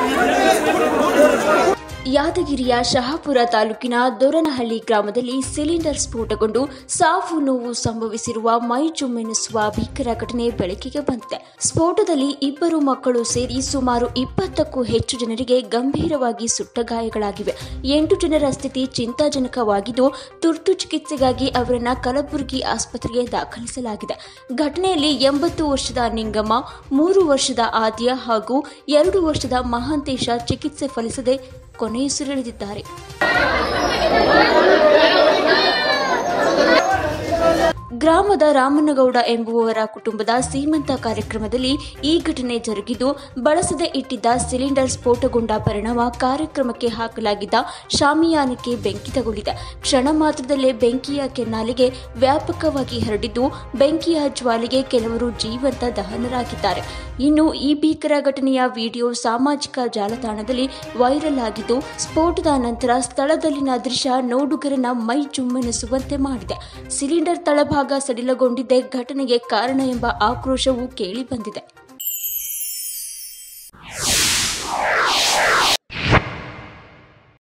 ಯಾದಗಿರಿಯ ಶಹಾಪುರ ತಾಲೂಕಿನ ದೊರನಹಳ್ಳಿ ಗ್ರಾಮದಲ್ಲಿ ಸಿಲಿಂಡರ್ ಸ್ಫೋಟಗೊಂಡು ಸಾವು ನೋವು ಸಂಭವಿಸಿರುವ ಮೈ ಜುಮ್ಮೆನಿಸುವ ಭೀಕರ ಘಟನೆ ಬೆಳಕಿಗೆ ಬಂದಿದೆ ಸ್ಫೋಟದಲ್ಲಿ ಇಬ್ಬರು ಮಕ್ಕಳು ಸೇರಿ ಸುಮಾರು ಇಪ್ಪತ್ತಕ್ಕೂ ಹೆಚ್ಚು ಜನರಿಗೆ ಗಂಭೀರವಾಗಿ ಸುಟ್ಟ ಗಾಯಗಳಾಗಿವೆ ಎಂಟು ಜನರ ಸ್ಥಿತಿ ಚಿಂತಾಜನಕವಾಗಿದ್ದು ತುರ್ತು ಚಿಕಿತ್ಸೆಗಾಗಿ ಅವರನ್ನ ಕಲಬುರಗಿ ಆಸ್ಪತ್ರೆಗೆ ದಾಖಲಿಸಲಾಗಿದೆ ಘಟನೆಯಲ್ಲಿ ಎಂಬತ್ತು ವರ್ಷದ ನಿಂಗಮ್ಮ ಮೂರು ವರ್ಷದ ಆದ್ಯ ಹಾಗೂ ಎರಡು ವರ್ಷದ ಮಹಾಂತೇಶ ಚಿಕಿತ್ಸೆ ಫಲಿಸದೆ ಕೊನೆಯುಸಿರೆಳೆದಿದ್ದಾರೆ ಗ್ರಾಮದ ರಾಮನಗೌಡ ಎಂಬುವವರ ಕುಟುಂಬದ ಸೀಮಂತ ಕಾರ್ಯಕ್ರಮದಲ್ಲಿ ಈ ಘಟನೆ ಜರುಗಿದ್ದು ಬಳಸದೆ ಇಟ್ಟಿದ್ದ ಸಿಲಿಂಡರ್ ಸ್ಫೋಟಗೊಂಡ ಪರಿಣಾಮ ಕಾರ್ಯಕ್ರಮಕ್ಕೆ ಹಾಕಲಾಗಿದ್ದ ಶಾಮಿಯಾನಕ್ಕೆ ಬೆಂಕಿ ತಗುಲಿದೆ ಕ್ಷಣ ಮಾತ್ರದಲ್ಲೇ ಬೆಂಕಿಯ ಕೆನ್ನಾಲಿಗೆ ವ್ಯಾಪಕವಾಗಿ ಹರಡಿದ್ದು ಬೆಂಕಿಯ ಜ್ವಾಲೆಗೆ ಕೆಲವರು ಜೀವಂತ ದಹನರಾಗಿದ್ದಾರೆ ಇನ್ನು ಈ ಭೀಕರ ಘಟನೆಯ ವಿಡಿಯೋ ಸಾಮಾಜಿಕ ಜಾಲತಾಣದಲ್ಲಿ ವೈರಲ್ ಆಗಿದ್ದು ಸ್ಫೋಟದ ನಂತರ ಸ್ಥಳದಲ್ಲಿನ ದೃಶ್ಯ ನೋಡುಗರನ್ನ ಮೈ ಜುಮ್ಮೆನಿಸುವಂತೆ ಮಾಡಿದೆ ಸಿಲಿಂಡರ್ ತಳಭಾಗ ಸಡಿಲಗೊಂಡಿದ್ದೇ ಘಟನೆಗೆ ಕಾರಣ ಎಂಬ ಆಕ್ರೋಶವು ಕೇಳಿಬಂದಿದೆ